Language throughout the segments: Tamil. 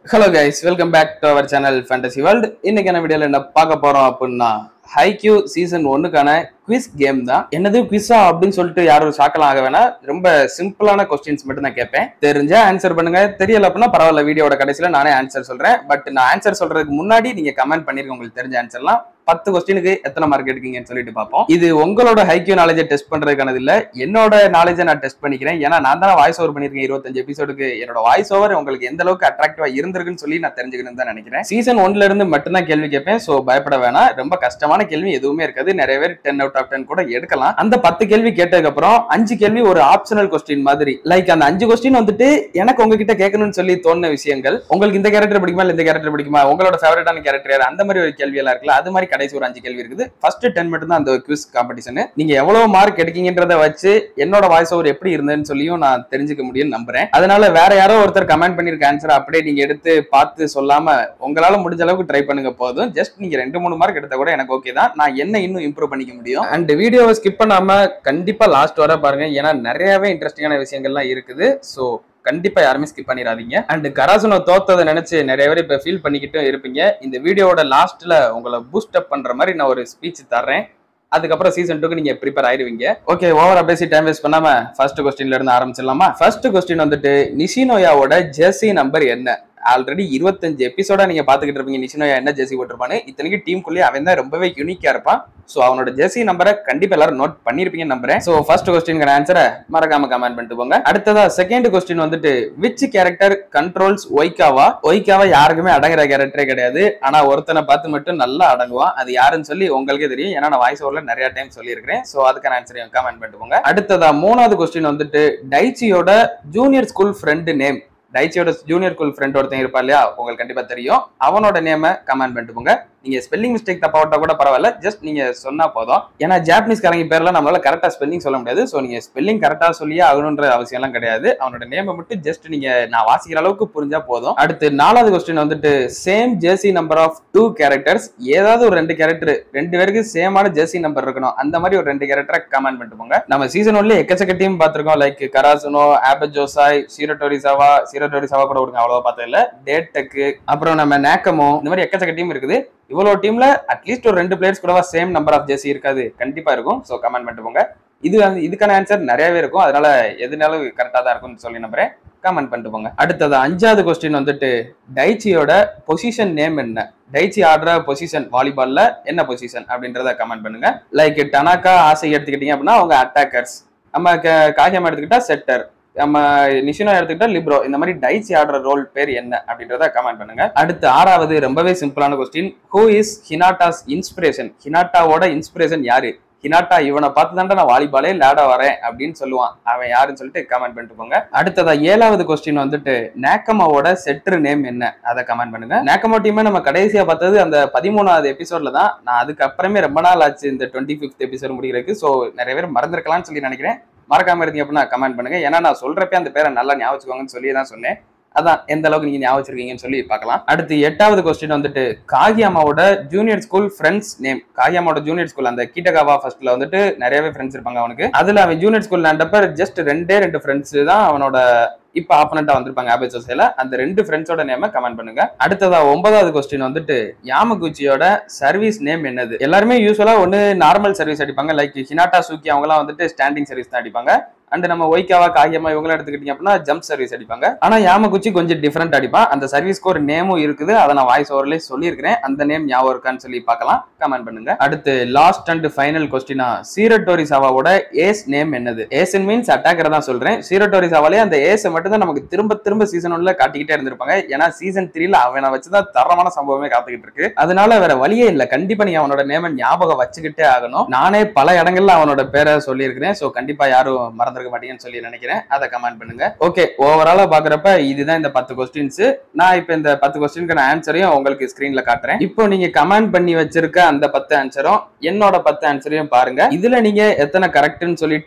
hello guys welcome back to our channel fantasy world இன்னைக்கான வீடியோல என்ன பார்க்க போறோம் அப்படின்னா ஹைக்யூ சீசன் ஒன்னுக்கான குவிஸ் கேம் தான் என்னது குவிஸா அப்படின்னு சொல்லிட்டு யாரும் ஷாக்கலாம் ஆக வேணாம் ரொம்ப சிம்பிளான கொஸ்டின்ஸ் மட்டும் தான் கேட்பேன் தெரிஞ்சா ஆன்சர் பண்ணுங்க தெரியல அப்படின்னா பரவாயில்ல வீடியோட கடைசியில நானே ஆன்சர் சொல்றேன் பட் நான் ஆன்சர் சொல்றதுக்கு முன்னாடி நீங்க கமெண்ட் பண்ணிருங்க உங்களுக்கு தெரிஞ்ச ஆன்சர்லாம் பத்து கொஸ்டினுக்கு எத்தனை மார்க் எடுக்கீங்கன்னு சொல்லிட்டு பார்ப்போம் இது உங்களோட ஹைக்யூ நாலேஜை டெஸ்ட் பண்றதுக்கானது இல்ல என்னோட நாலேஜை நான் டெஸ்ட் பண்ணிக்கிறேன் ஏன்னா நான் தான் வாய்ஸ் ஓவர் பண்ணிருக்கேன் இருபத்தஞ்சு எபிசோடுக்கு என்னோட வாய்ஸ் ஓவர் உங்களுக்கு எந்த அளவுக்கு அட்ராக்டிவா இருந்திருக்குன்னு சொல்லி நான் தெரிஞ்சுக்கணும்னு தான் நினைக்கிறேன் சீசன் ஒன்ல இருந்து மட்டும்தான் கேள்வி கேட்பேன் சோ பயப்பட வேணாம் ரொம்ப கஷ்டமான கேள்வி எதுவுமே இருக்காது நிறைய பேர் டென் அவுட் ஆஃப் டென் கூட எடுக்கலாம் அந்த பத்து கேள்வி கேட்டதுக்கு அப்புறம் அஞ்சு கேள்வி ஒரு ஆப்ஷனல் கொஸ்டின் மாதிரி லைக் அந்த அஞ்சு கொஸ்டின் வந்துட்டு எனக்கு உங்ககிட்ட கேட்கணும்னு சொல்லி தோணுன விஷயங்கள் உங்களுக்கு இந்த கேரக்டர் பிடிக்குமா இல்ல இந்த கேரக்டர் பிடிக்குமா உங்களோட ஃபேவரட்டான கேரக்டர் யார் அந்த மாதிரி ஒரு கேள்வி எல்லாம் இருக்குல்ல அது மாதிரி கடைசி ஒரு அஞ்சு கேள்வி இருக்குது ஃபர்ஸ்ட் டென் மட்டும் தான் அந்த குவிஸ் காம்படிஷன் நீங்க எவ்வளவு மார்க் எடுக்கீங்கன்றத வச்சு என்னோட வாய்ஸ் ஓவர் எப்படி இருந்ததுன்னு சொல்லியும் நான் தெரிஞ்சுக்க முடியும்னு நம்புறேன் அதனால வேற யாரோ ஒருத்தர் கமெண்ட் பண்ணிருக்க ஆன்சர் அப்படியே நீங்க எடுத்து பார்த்து சொல்லாம உங்களால முடிஞ்ச அளவுக்கு ட்ரை பண்ணுங்க போதும் ஜஸ்ட் நீங்க ரெண்டு மூணு மார்க் எடுத்தா கூட எனக்கு ஓகே தான் நான் என்ன இன்னும் இம்ப்ரூவ் பண்ணிக்க முடியும் அண்ட் வீடியோவை ஸ்கிப் பண்ணாம கண்டிப்பா லாஸ்ட் வர பாருங்க ஏன்னா நிறையவே இன்ட்ரெஸ்டிங்கான விஷயங்கள்லாம் இருக்குது ஸோ கண்டிப்பா யாருமே ஸ்கிப் பண்ணிடாதீங்க அண்ட் கராசுனோ தோத்ததை நினைச்சு நிறைய பேர் இப்ப ஃபீல் பண்ணிக்கிட்டும் இருப்பீங்க இந்த வீடியோவோட லாஸ்ட்ல உங்களை பூஸ்ட் அப் பண்ற மாதிரி நான் ஒரு ஸ்பீச் தர்றேன் அதுக்கப்புறம் சீசன் டூக்கு நீங்க ப்ரிப்பேர் ஆயிருவீங்க ஓகே ஓவரா பேசி டைம் வேஸ்ட் பண்ணாம ஃபர்ஸ்ட் கொஸ்டின்ல இருந்து ஆரம்பிச்சிடலாமா ஃபர்ஸ்ட் கொஸ்டின் வந்துட்டு நிஷினோயாவோட ஜெர்சி நம்பர் என்ன ஆல்ரெடி இருபத்தஞ்சு எபிசோடா நீங்க பாத்துக்கிட்டு இருப்பீங்க நிஷினோயா என்ன ஜெர்சி போட்டிருப்பான்னு இத்தனைக்கு டீமுக்குள்ளேயே அவன் தான் ரொம்பவே யூனிக்கா இருப்பான் சோ அவனோட ஜெர்சி நம்பரை கண்டிப்பா எல்லாரும் நோட் பண்ணிருப்பீங்கன்னு நம்புறேன் சோ ஃபர்ஸ்ட் கொஸ்டின் ஆன்சரை மறக்காம கமெண்ட் பண்ணிட்டு போங்க அடுத்ததா செகண்ட் கொஸ்டின் வந்துட்டு which character controls Oikawa Oikawa யாருக்குமே அடங்குற கேரக்டரே கிடையாது ஆனா ஒருத்தனை பார்த்து மட்டும் நல்லா அடங்குவான் அது யாருன்னு சொல்லி உங்களுக்கே தெரியும் ஏன்னா நான் வாய்ஸ் ஓவர்ல நிறைய டைம் சொல்லியிருக்கிறேன் சோ அதுக்கான ஆன்சரையும் கமெண்ட் பண்ணிட்டு போங்க அடுத்ததா மூணாவது கொஸ்டின் வந்துட்டு டைச்சியோட ஜூனியர் ஸ்கூல் ஃப்ரெண்டு நேம் டைச்சியோட ஜூனியர் ஸ்கூல் ஃப்ரெண்ட் ஒருத்தன் இருப்பா இல்லையா உங்களுக்கு கண்டிப்பா தெரியும் அவனோட நேம கமெண்ட் பண்ணிட்டு போங்க நீங்க ஸ்பெல்லிங் மிஸ்டேக் தப்பா விட்டா கூட பரவாயில்ல ஜஸ்ட் நீங்க சொன்னா போதும் ஏன்னா ஜாப்பனீஸ் காரங்க பேர்லாம் நம்மளால கரெக்டா ஸ்பெல்லிங் சொல்ல முடியாது ஸோ நீங்க ஸ்பெல்லிங் கரெக்டா சொல்லியே ஆகணுன்ற அவசியம் எல்லாம் கிடையாது அவனோட நேமை மட்டும் ஜஸ்ட் நீங்க நான் வாசிக்கிற அளவுக்கு புரிஞ்சா போதும் அடுத்து நாலாவது கொஸ்டின் வந்துட்டு same jersey number of two characters ஏதாவது ஒரு ரெண்டு கேரக்டர் ரெண்டு பேருக்கு சேமான ஜெர்சி நம்பர் இருக்கணும் அந்த மாதிரி ஒரு ரெண்டு கேரக்டரை கமெண்ட் பண்ணிட்டு போங்க நம்ம சீசன் ஒன்ல எக்கச்சக்க டீம் பார்த்திருக்கோம் லைக் கராசுனோ ஆபஜோசாய் சீரோட்டோரிசாவா சீரோட்டோரிசாவா கூட கொடுங்க அவ்வளவா பார்த்தது இல்ல டேட்டக்கு அப்புறம் நம்ம நேக்கமோ இந்த மாதிரி எக்கச்சக்க டீம் இருக்குது இவ்வளவு டீம்ல அட்லீஸ்ட் ஒரு ரெண்டு பிளேயர்ஸ் கூடவா சேம் நம்பர் ஆஃப் ஜெர்சி இருக்காது கண்டிப்பா இருக்கும் ஸோ கமெண்ட் பண்ணிட்டு போங்க இது வந்து இதுக்கான ஆன்சர் நிறையவே இருக்கும் அதனால எதுனாலும் கரெக்டாக தான் இருக்கும்னு சொல்லி நம்புறேன் கமெண்ட் பண்ணிட்டு போங்க அடுத்தது அஞ்சாவது கொஸ்டின் வந்துட்டு டைச்சியோட பொசிஷன் நேம் என்ன டைச்சி ஆடுற பொசிஷன் வாலிபால்ல என்ன பொசிஷன் அப்படின்றத கமெண்ட் பண்ணுங்க லைக் டனாக்கா ஆசை எடுத்துக்கிட்டீங்க அப்படின்னா அவங்க அட்டாக்கர்ஸ் நம்ம காகியம் எடுத்துக்கிட்டா செட்டர் நம்ம நிஷினோ எடுத்துக்கிட்டா லிப்ரோ இந்த மாதிரி டைச்சி ஆடுற ரோல் பேர் என்ன அப்படின்றத கமெண்ட் பண்ணுங்க அடுத்து ஆறாவது ரொம்பவே சிம்பிளான question who is Hinata's inspiration ஹினாட்டாவோட இன்ஸ்பிரேஷன் யாரு ஹினாட்டா இவனை பார்த்து தாண்டா நான் வாலிபாலே விளையாட வரேன் அப்படின்னு சொல்லுவான் அவன் யாருன்னு சொல்லிட்டு கமெண்ட் பண்ணிட்டு போங்க அடுத்ததா ஏழாவது கொஸ்டின் வந்துட்டு நேக்கமாவோட செட்ரு நேம் என்ன அதை கமெண்ட் பண்ணுங்க நேக்கமோ டீமை நம்ம கடைசியா பார்த்தது அந்த பதிமூணாவது எபிசோட்ல தான் நான் அதுக்கப்புறமே ரொம்ப நாள் ஆச்சு இந்த டுவெண்ட்டி ஃபிஃப்த் எபிசோட் முடிக்கிறதுக்கு ஸோ நிறைய பேர் மறந்துருக்கலாம்னு சொல்லி நினைக்கிறேன் மறக்காம இருந்தீங்க அப்படின்னா கமெண்ட் பண்ணுங்க ஏன்னா நான் சொல்றப்ப அந்த பேரை நல்லா ஞாபகம் சொல்லி தான் சொன்னேன் அதான் எந்த அளவுக்கு நீங்க ஞாபகம் வச்சிருக்கீங்கன்னு சொல்லி பார்க்கலாம் அடுத்து எட்டாவது கொஸ்டின் வந்துட்டு காகியாமாவோட ஜூனியர் ஸ்கூல் ஃப்ரெண்ட்ஸ் நேம் காகியாமாவோட ஜூனியர் ஸ்கூல் அந்த கீட்டகாவா ஃபர்ஸ்ட்ல வந்துட்டு நிறையவே ஃப்ரெண்ட்ஸ் இருப்பாங்க அவனுக்கு அதுல அவன் ஜூனியர் ஸ்கூல் விளையாண்டப்ப ஜஸ்ட் ரெண்டே ரெண்டு ஃப்ரெண்ட்ஸ் தான் அவனோட இப்ப ஆப்பனண்டா வந்திருப்பாங்க ஆபேசோசைல அந்த ரெண்டு ஃப்ரெண்ட்ஸோட நேம கமெண்ட் பண்ணுங்க அடுத்ததா ஒன்பதாவது கொஸ்டின் வந்துட்டு யாமகுச்சியோட சர்வீஸ் நேம் என்னது எல்லாருமே யூஸ்வலா ஒன்னு நார்மல் சர்வீஸ் அடிப்பாங்க லைக் ஹினாட்டா சூக்கி அவங்கலாம் வந்துட்டு ஸ்டாண்டிங் சர்வீஸ் தான் அடிப்பாங்க அண்ட் நம்ம ஒய்காவா காகியமா இவங்களாம் எடுத்துக்கிட்டீங்க அப்படின்னா ஜம்ப் சர்வீஸ் அடிப்பாங்க ஆனா யாமகுச்சி கொஞ்சம் டிஃப்ரெண்ட் அடிப்பான் அந்த சர்வீஸ்க்கு ஒரு நேமும் இருக்குது அதை நான் வாய்ஸ் ஓவர்லேயே சொல்லியிருக்கிறேன் அந்த நேம் ஞாபகம் இருக்கான்னு சொல்லி பார்க்கலாம் கமெண்ட் பண்ணுங்க அடுத்து லாஸ்ட் அண்ட் ஃபைனல் கொஸ்டினா சீரட்டோரி சாவாவோட ஏஸ் நேம் என்னது ஏசன் மீன்ஸ் அட்டாக்கர் தான் சொல்றேன் சீரட்டோரி சாவாலே அந்த ஏஸை மட்டும் தான் நமக்கு திரும்ப திரும்ப சீசன் ஒன்ல காட்டிக்கிட்டே இருந்திருப்பாங்க ஏன்னா சீசன் த்ரீல அவனை வச்சுதான் தரமான சம்பவமே காத்துக்கிட்டு இருக்கு அதனால வேற வழியே இல்ல கண்டிப்பா நீ அவனோட நேம ஞாபகம் வச்சுக்கிட்டே ஆகணும் நானே பல இடங்கள்ல அவனோட பேரை சொல்லியிருக்கிறேன் சோ கண்டிப்பா யாரும் மறந்து மறந்துருக்க மாட்டீங்கன்னு சொல்லி நினைக்கிறேன் அதை கமெண்ட் பண்ணுங்க ஓகே ஓவராலா பாக்குறப்ப இதுதான் இந்த பத்து கொஸ்டின்ஸ் நான் இப்ப இந்த பத்து கொஸ்டினுக்கான ஆன்சரையும் உங்களுக்கு ஸ்கிரீன்ல காட்டுறேன் இப்போ நீங்க கமெண்ட் பண்ணி வச்சிருக்க அந்த பத்து ஆன்சரும் என்னோட பத்து ஆன்சரையும் பாருங்க இதுல நீங்க எத்தனை கரெக்ட்னு சொல்லிட்டு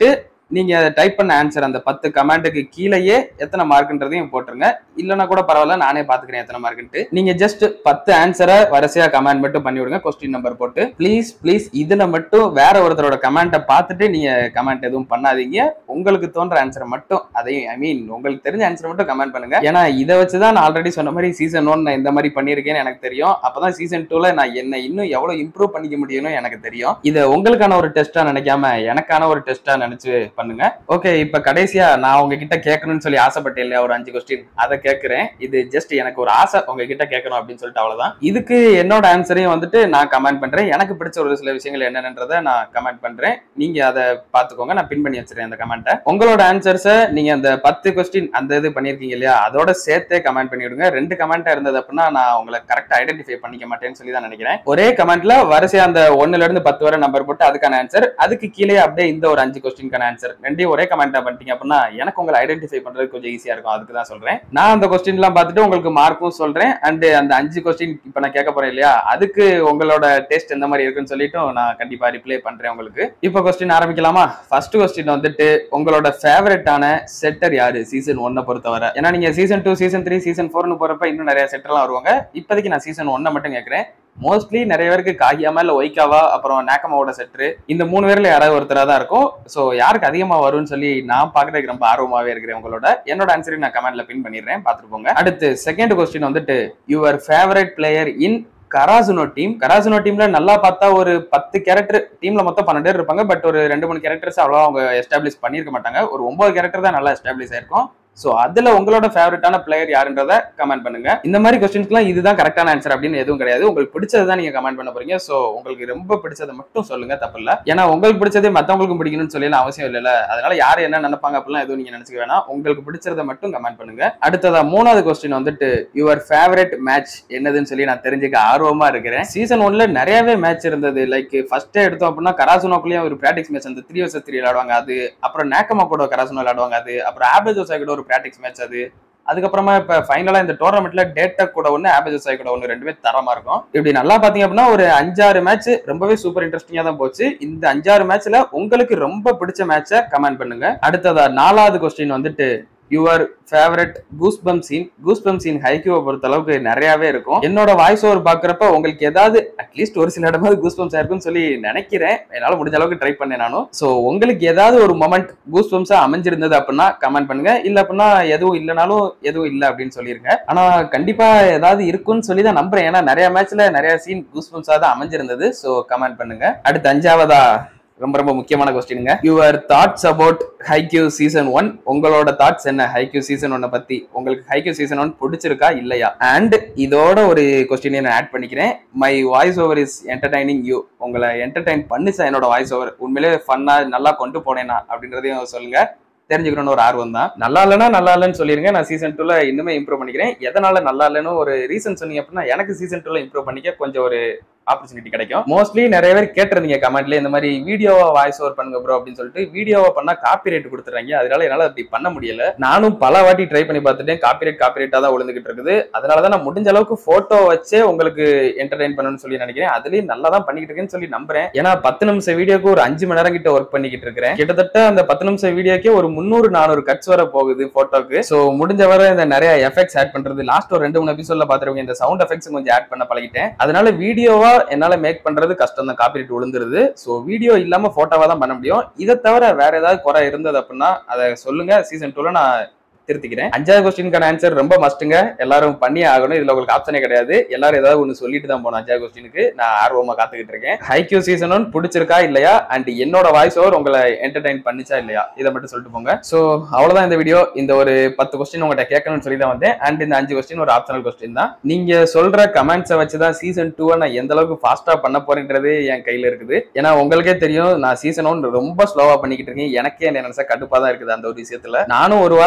நீங்க டைப் பண்ண ஆன்சர் அந்த பத்து கமெண்ட்டுக்கு கீழேயே எத்தனை மார்க்ன்றதையும் போட்டுருங்க இல்லைன்னா கூட பரவாயில்ல நானே பாத்துக்கிறேன் எத்தனை மார்க்ன்ட்டு நீங்க ஜஸ்ட் பத்து ஆன்சரை வரிசையா கமெண்ட் மட்டும் பண்ணி விடுங்க கொஸ்டின் நம்பர் போட்டு ப்ளீஸ் ப்ளீஸ் இதுல மட்டும் வேற ஒருத்தரோட கமெண்ட்டை பார்த்துட்டு நீங்க கமெண்ட் எதுவும் பண்ணாதீங்க உங்களுக்கு தோன்ற ஆன்சரை மட்டும் அதையும் ஐ மீன் உங்களுக்கு தெரிஞ்ச ஆன்சர் மட்டும் கமெண்ட் பண்ணுங்க ஏன்னா இதை வச்சுதான் நான் ஆல்ரெடி சொன்ன மாதிரி சீசன் ஒன் நான் இந்த மாதிரி பண்ணியிருக்கேன்னு எனக்கு தெரியும் அப்பதான் சீசன் டூல நான் என்ன இன்னும் எவ்வளவு இம்ப்ரூவ் பண்ணிக்க முடியும்னு எனக்கு தெரியும் இதை உங்களுக்கான ஒரு டெஸ்டா நினைக்காம எனக்கான ஒரு டெஸ்டா நினைச்சு பண்ணுங்க ஓகே இப்ப கடைசியா நான் உங்ககிட்ட கேட்கணும்னு சொல்லி ஆசைப்பட்டேன் இல்லையா ஒரு அஞ்சு கொஸ்டின் அதை கேட்கிறேன் இது ஜஸ்ட் எனக்கு ஒரு ஆசை உங்ககிட்ட கேட்கணும் அப்படின்னு சொல்லிட்டு அவ்வளவுதான் இதுக்கு என்னோட ஆன்சரையும் வந்துட்டு நான் கமெண்ட் பண்றேன் எனக்கு பிடிச்ச ஒரு சில விஷயங்கள் என்னென்னன்றதை நான் கமெண்ட் பண்றேன் நீங்க அதை பார்த்துக்கோங்க நான் பின் பண்ணி வச்சிருக்கேன் அந்த கமெண்ட்டை உங்களோட ஆன்சர்ஸை நீங்க அந்த பத்து கொஸ்டின் அந்த இது பண்ணிருக்கீங்க இல்லையா அதோட சேர்த்தே கமெண்ட் பண்ணி விடுங்க ரெண்டு கமெண்டா இருந்தது அப்படின்னா நான் உங்களை கரெக்டா ஐடென்டிஃபை பண்ணிக்க மாட்டேன்னு சொல்லி தான் நினைக்கிறேன் ஒரே கமெண்ட்ல வரிசையா அந்த ஒண்ணுல இருந்து பத்து வரை நம்பர் போட்டு அதுக்கான ஆன்சர் அதுக்கு கீழே அப்படியே இந்த ஒரு அஞ்சு கொஸ்டினுக்கான ஆன்சர் ரெண்டையும் ஒரே கமெண்டா பண்ணிட்டீங்க அப்படின்னா எனக்கு உங்களை ஐடென்டிஃபை பண்றது கொஞ்சம் ஈஸியா இருக்கும் அதுக்கு தான் சொல்றேன் நான் அந்த கொஸ்டின் எல்லாம் பார்த்துட்டு உங்களுக்கு மார்க்கும் சொல்றேன் அண்ட் அந்த அஞ்சு கொஸ்டின் இப்ப நான் கேட்க போறேன் இல்லையா அதுக்கு உங்களோட டேஸ்ட் எந்த மாதிரி இருக்குன்னு சொல்லிட்டு நான் கண்டிப்பா ரிப்ளை பண்றேன் உங்களுக்கு இப்போ கொஸ்டின் ஆரம்பிக்கலாமா ஃபர்ஸ்ட் கொஸ்டின் வந்துட்டு உங்களோட ஃபேவரட்டான செட்டர் யாரு சீசன் ஒன்னை பொறுத்தவரை ஏன்னா நீங்க season two season three season ஃபோர்னு போறப்ப இன்னும் நிறைய செட்டர்லாம் வருவாங்க இப்போதைக்கு நான் சீசன் ஒன்னை மட்டும் கேட்கறேன் மோஸ்ட்லி நிறைய பேருக்கு காகியாமா இல்ல ஒய்காவா அப்புறம் நேக்கமாவோட செட்ரு இந்த மூணு பேர்ல யாராவது ஒருத்தரா தான் இருக்கும் ஸோ யாருக்கு அதிகமா வரும்னு சொல்லி நான் பாக்குறதுக்கு ரொம்ப ஆர்வமாவே இருக்கிறேன் உங்களோட என்னோட ஆன்சரையும் நான் கமெண்ட்ல பின் பண்ணிடுறேன் பார்த்துட்டு போங்க அடுத்து செகண்ட் கொஸ்டின் வந்துட்டு your favourite player in Karasuno team Karasuno டீம்ல நல்லா பார்த்தா ஒரு பத்து கேரக்டர் டீம்ல மொத்தம் பன்னெண்டு பேர் இருப்பாங்க பட் ஒரு ரெண்டு மூணு கேரக்டர்ஸ் அவ்வளோ அவங்க எஸ்டாப்ளிஷ் பண்ணியிருக்க மாட்டாங்க ஒரு ஒன்பது கேரக்டர் தான் நல்லா எஸ்டாப்ளிஷ் ஆயிருக்கும் ஸோ அதுல உங்களோட ஃபேவரட்டான பிளேயர் யாருன்றத கமெண்ட் பண்ணுங்க இந்த மாதிரி கொஸ்டின்ஸ்க்குலாம் இதுதான் கரெக்டான ஆன்சர் அப்படின்னு எதுவும் கிடையாது உங்களுக்கு பிடிச்சது தான் நீங்க கமெண்ட் பண்ண போறீங்க ஸோ உங்களுக்கு ரொம்ப பிடிச்சதை மட்டும் சொல்லுங்க தப்பு இல்ல ஏன்னா உங்களுக்கு பிடிச்சதே மத்தவங்களுக்கும் பிடிக்கணும்னு சொல்லி அவசியம் இல்லைல்ல அதனால யார் என்ன நினைப்பாங்க அப்படிலாம் எதுவும் நீங்க நினைச்சுக்க வேணாம் உங்களுக்கு பிடிச்சதை மட்டும் கமெண்ட் பண்ணுங்க அடுத்ததா மூணாவது கொஸ்டின் வந்துட்டு யுவர் ஃபேவரட் மேட்ச் என்னதுன்னு சொல்லி நான் தெரிஞ்சுக்க ஆர்வமா இருக்கிறேன் சீசன் ஒன்ல நிறையவே மேட்ச் இருந்தது லைக் ஃபர்ஸ்ட் எடுத்தோம் அப்படின்னா கராசுனோக்குள்ளேயும் ஒரு பிராக்டிக்ஸ் மேட்ச் அந்த த்ரீ வர்சஸ் த்ரீ விளையாடுவாங்க அது அப்புறம் நேக்கமா கூட கராசுனோ விளையாடுவாங்க அது அப்புறம் ஆபேஜோசா கூட ஒரு பிராக்டிக்ஸ் மேட்ச் அது அதுக்கப்புறமா இப்ப ஃபைனலா இந்த டோர்னமெண்ட்ல டேட்டா கூட ஒன்னு ஆபேஜோசாய் கூட ஒன்னு ரெண்டுமே தரமா இருக்கும் இப்படி நல்லா பாத்தீங்க அப்படின்னா ஒரு அஞ்சாறு மேட்ச் ரொம்பவே சூப்பர் இன்ட்ரெஸ்டிங்கா தான் போச்சு இந்த அஞ்சாறு மேட்ச்ல உங்களுக்கு ரொம்ப பிடிச்ச மேட்சை கமெண்ட் பண்ணுங்க அடுத்ததா நாலாவது கொஸ்டின் வந்துட்டு your favourite goosebump scene goosebump scene ஹைக்கியூவை பொறுத்த அளவுக்கு நிறையவே இருக்கும் என்னோட வாய்ஸ் ஓவர் பாக்குறப்ப உங்களுக்கு ஏதாவது அட்லீஸ்ட் ஒரு சில இடமாவது கூஸ் பம்ஸ் இருக்குன்னு சொல்லி நினைக்கிறேன் என்னால முடிஞ்ச அளவுக்கு ட்ரை பண்ணேன் நானும் ஸோ உங்களுக்கு ஏதாவது ஒரு மொமெண்ட் கூஸ் பம்ஸா அமைஞ்சிருந்தது அப்படின்னா கமெண்ட் பண்ணுங்க இல்ல அப்படின்னா எதுவும் இல்லைனாலும் எதுவும் இல்லை அப்படின்னு சொல்லிருங்க ஆனா கண்டிப்பா ஏதாவது இருக்குன்னு சொல்லி தான் நம்புறேன் ஏன்னா நிறைய மேட்ச்ல நிறைய சீன் கூஸ் பம்ஸா தான் அமைஞ்சிருந்தது ஸோ கமெண்ட் பண்ணுங்க அடுத்து அஞ்சாவதா ரொம்ப ரொம்ப முக்கியமான கொஸ்டினுங்க your thoughts about Haikyuu season one உங்களோட தாட்ஸ் என்ன ஹைக்யூ சீசன் ஒன்னை பத்தி உங்களுக்கு ஹைக்யூ சீசன் ஒன் பிடிச்சிருக்கா இல்லையா அண்ட் இதோட ஒரு கொஸ்டினை நான் ஆட் பண்ணிக்கிறேன் my voice over is entertaining you உங்களை என்டர்டைன் பண்ணிச்சா என்னோட வாய்ஸ் ஓவர் உண்மையிலே ஃபன்னா நல்லா கொண்டு போனேனா அப்படின்றதையும் சொல்லுங்க தெரிஞ்சுக்கணும்னு ஒரு ஆர்வம் தான் நல்லா இல்லைன்னா நல்லா இல்லைன்னு சொல்லிருங்க நான் சீசன் டூல இன்னுமே இம்ப்ரூவ் பண்ணிக்கிறேன் எதனால நல்லா இல்லைன்னு ஒரு ரீசன் சொன்னீங்க அப்படின்னா எனக்கு சீசன் டூல இம்ப்ரூவ் பண்ணிக்க கொஞ்சம் ஒரு ஆப்பர்ச்சுனிட்டி கிடைக்கும் மோஸ்ட்லி நிறைய பேர் கேட்டிருந்தீங்க கமெண்ட்ல இந்த மாதிரி வீடியோவை வாய்ஸ் ஓவர் பண்ணுங்க ப்ரோ அப்படின்னு சொல்லிட்டு வீடியோவை பண்ணா காப்பி ரேட் கொடுத்துறாங்க அதனால என்னால அப்படி பண்ண முடியல நானும் பல வாட்டி ட்ரை பண்ணி பார்த்துட்டேன் காப்பி ரேட் காப்பி ரேட்டா தான் விழுந்துகிட்டு இருக்குது அதனால தான் நான் முடிஞ்ச அளவுக்கு போட்டோ வச்சே உங்களுக்கு என்டர்டைன் பண்ணணும்னு சொல்லி நினைக்கிறேன் அதுலயும் நல்லா தான் பண்ணிக்கிட்டு இருக்கேன்னு சொல்லி நம்புறேன் ஏன்னா பத்து நிமிஷம் வீடியோக்கு ஒரு அஞ்சு மணி நேரம் கிட்ட ஒர்க் பண்ணிக்கிட்டு இருக்கிறேன் கிட்டத்தட்ட அந்த பத்து நிமிஷம் வீடியோக்கே ஒரு முந்நூறு நானூறு கட்ஸ் வர போகுது போட்டோக்கு சோ முடிஞ்ச வரை இந்த நிறைய எஃபெக்ட்ஸ் ஆட் பண்றது லாஸ்ட் ஒரு ரெண்டு மூணு எபிசோட்ல பாத்துருவீங்க இந்த சவுண்ட் எஃபெக்ட்ஸ் கொஞ்சம் ஆட் பண்ண பழகிட்டேன் அதனால வீடியோவா என்னால மேக் பண்றது கஷ்டம் தான் காப்பிரைட் விழுந்துருது சோ வீடியோ இல்லாம போட்டோவா தான் பண்ண முடியும் இதை தவிர வேற ஏதாவது குறை இருந்தது அப்படின்னா அதை சொல்லுங்க சீசன் டூல நான் திருத்திக்கிறேன் அஞ்சாவது கொஸ்டினுக்கான ஆன்சர் ரொம்ப மஸ்ட்டுங்க எல்லாரும் பண்ணியே ஆகணும் இதுல உங்களுக்கு ஆப்ஷனே கிடையாது எல்லாரும் ஏதாவது ஒன்று சொல்லிட்டு தான் போகணும் அஞ்சாவது கொஸ்டினுக்கு நான் ஆர்வமா காத்துக்கிட்டு இருக்கேன் ஹைக்யூ சீசன் ஒன் பிடிச்சிருக்கா இல்லையா அண்ட் என்னோட வாய்ஸ் ஓவர் உங்களை என்டர்டைன் பண்ணிச்சா இல்லையா இதை மட்டும் சொல்லிட்டு போங்க ஸோ அவ்வளவுதான் இந்த வீடியோ இந்த ஒரு பத்து கொஸ்டின் உங்கள்கிட்ட கேட்கணும்னு சொல்லி தான் வந்தேன் அண்ட் இந்த அஞ்சு கொஸ்டின் ஒரு ஆப்ஷனல் கொஸ்டின் தான் நீங்க சொல்ற கமெண்ட்ஸை வச்சு தான் சீசன் டூவை நான் எந்த அளவுக்கு ஃபாஸ்டா பண்ண போறேன்றது என் கையில இருக்குது ஏன்னா உங்களுக்கே தெரியும் நான் சீசன் ஒன் ரொம்ப ஸ்லோவா பண்ணிக்கிட்டு இருக்கேன் எனக்கே என்ன நினைச்சா கடுப்பா தான் இருக்குது அந்த ஒரு விஷயத்துல நானும் ஒரு வாரத்துக்கு அட்லீஸ்ட்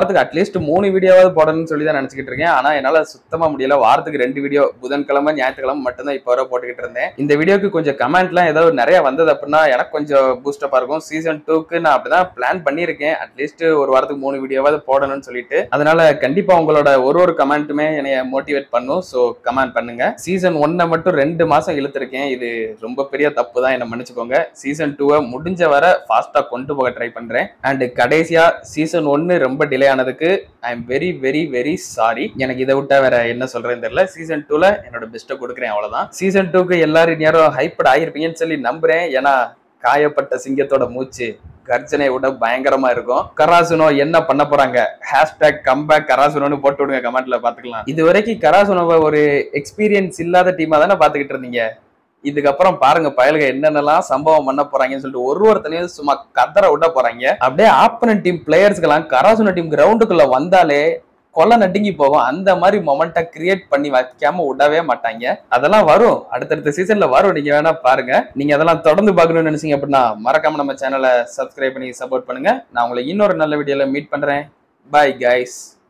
அட்லீஸ்ட் மூணு வீடியோவாவது போடணும்னு சொல்லி தான் நினைச்சுக்கிட்டு இருக்கேன் ஆனா என்னால சுத்தமா முடியல வாரத்துக்கு ரெண்டு வீடியோ புதன்கிழமை ஞாயிற்றுக்கிழமை மட்டும்தான் இப்போ வர போட்டுக்கிட்டு இருந்தேன் இந்த வீடியோக்கு கொஞ்சம் கமெண்ட்லாம் ஏதோ நிறைய வந்தது அப்படின்னா எனக்கு கொஞ்சம் பூஸ்டப்பா இருக்கும் சீசன் டூக்கு நான் அப்படிதான் பிளான் பண்ணியிருக்கேன் அட்லீஸ்ட் ஒரு வாரத்துக்கு மூணு வீடியோவாவது போடணும்னு சொல்லிட்டு அதனால கண்டிப்பா உங்களோட ஒரு ஒரு கமெண்ட்டுமே என்னைய மோட்டிவேட் பண்ணும் ஸோ கமெண்ட் பண்ணுங்க சீசன் ஒன்னை மட்டும் ரெண்டு மாசம் இழுத்துருக்கேன் இது ரொம்ப பெரிய தப்பு தான் என்ன மன்னிச்சுக்கோங்க சீசன் டூவை முடிஞ்ச வரை ஃபாஸ்டா கொண்டு போக ட்ரை பண்றேன் அண்ட் கடைசியா சீசன் ஒன்னு ரொம்ப டிலே ஆனதுக்கு I am very very very sorry எனக்கு இதை விட்டா வேற என்ன சொல்றேன்னு தெரியல சீசன் டூல என்னோட பெஸ்ட்டை கொடுக்குறேன் அவ்வளவுதான் சீசன் டூக்கு எல்லாரும் நேரம் ஹைப்பட் ஆகிருப்பீங்கன்னு சொல்லி நம்புறேன் ஏன்னா காயப்பட்ட சிங்கத்தோட மூச்சு கர்ஜனை விட பயங்கரமா இருக்கும் கராசுனோ என்ன பண்ண போறாங்க ஹேஷ்டேக் கம்பேக் கராசுனோன்னு போட்டு விடுங்க கமெண்ட்ல பாத்துக்கலாம் இது வரைக்கும் கராசுனோவை ஒரு எக்ஸ்பீரியன்ஸ் இல்லாத டீமா தானே பாத்துக்கிட்டு இருந்தீங்க இதுக்கப்புறம் பாருங்க பயலுக என்னென்னலாம் சம்பவம் பண்ண போறாங்கன்னு சொல்லிட்டு ஒரு ஒருத்தனையும் சும்மா கதற விட போறாங்க அப்படியே ஆப்பனன் டீம் பிளேயர்ஸ்க்கெல்லாம் கராசுனோ டீம் கிரவுண்டுக்குள்ள வந்தாலே கொலை நடுங்கி போகும் அந்த மாதிரி மொமெண்ட்டை கிரியேட் பண்ணி வைக்காம விடவே மாட்டாங்க அதெல்லாம் வரும் அடுத்தடுத்த சீசன்ல வரும் நீங்க வேணா பாருங்க நீங்க அதெல்லாம் தொடர்ந்து பார்க்கணும்னு நினைச்சீங்க அப்படின்னா மறக்காம நம்ம சேனலை சப்ஸ்கிரைப் பண்ணி சப்போர்ட் பண்ணுங்க நான் உங்களை இன்னொரு நல்ல வீடியோல மீட் பண்றேன் பை கைஸ்